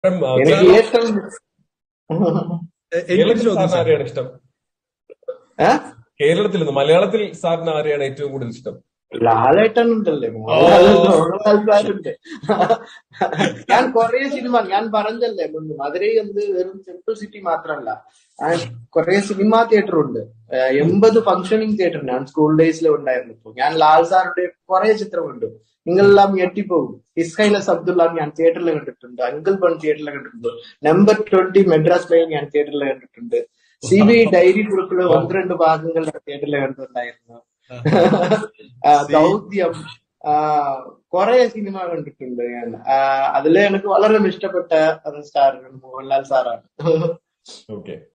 ആ, എനിക്ക് സാർ, ഏറ്റവും എ- എനിക്കൊരു കേരളത്തിൽ ചോദ്യം സാറിന് സാർ ആരെയാണ് ഇഷ്ടം ഏ? കേരളത്തിൽ നിന്ന് മലയാളത്തിൽ സാറിന് ആരെയാണ് ഏറ്റവും കൂടുതൽ ഇഷ്ടം ലാലേട്ടൻ ഉണ്ടല്ലേ മോഹൻലാലുണ്ട് ഞാൻ കൊറേ സിനിമ ഞാൻ പറഞ്ഞല്ലേ മുമ്പ് മധുരൈ എന്ത് വെറും സിമ്പിൾ സിറ്റി മാത്രമല്ല ഞാൻ കൊറേ സിനിമാ തിയേറ്റർ ഉണ്ട് ഏഹ് എൺപത് ഫംഗ്ഷനിങ് തിയേറ്റർ ഞാൻ സ്കൂൾ ഡേയ്സിൽ ഉണ്ടായിരുന്നു ഇപ്പൊ ഞാൻ ലാൽ സാറുടെ കുറെ ചിത്രമുണ്ട് നിങ്ങളെല്ലാം ഞെട്ടിപ്പോകും ഇസ്ഹൈലസ് അബ്ദുള്ള ഞാൻ തിയേറ്ററിൽ കണ്ടിട്ടുണ്ട് അങ്കിൾ ബൺ തിയേറ്ററിൽ കണ്ടിട്ടുണ്ട് നമ്പർ ട്വന്റി മെഡ്രാസ് പ്ലെയിൻ ഞാൻ തിയേറ്ററിൽ കണ്ടിട്ടുണ്ട് സി ബി ഡയറി കുറിപ്പില് ഒന്ന് രണ്ട് ഭാഗങ്ങളുടെ തിയേറ്ററിൽ കണ്ടിട്ടുണ്ടായിരുന്നു ആ, ദൗത്യം ആ, കുറെ സിനിമ കണ്ടിട്ടുണ്ട് ഞാൻ ആ, അതില് എനിക്ക് വളരെ ഇഷ്ടപ്പെട്ട സ്റ്റാർ മോഹൻലാൽ സാറാണ് ഓക്കെ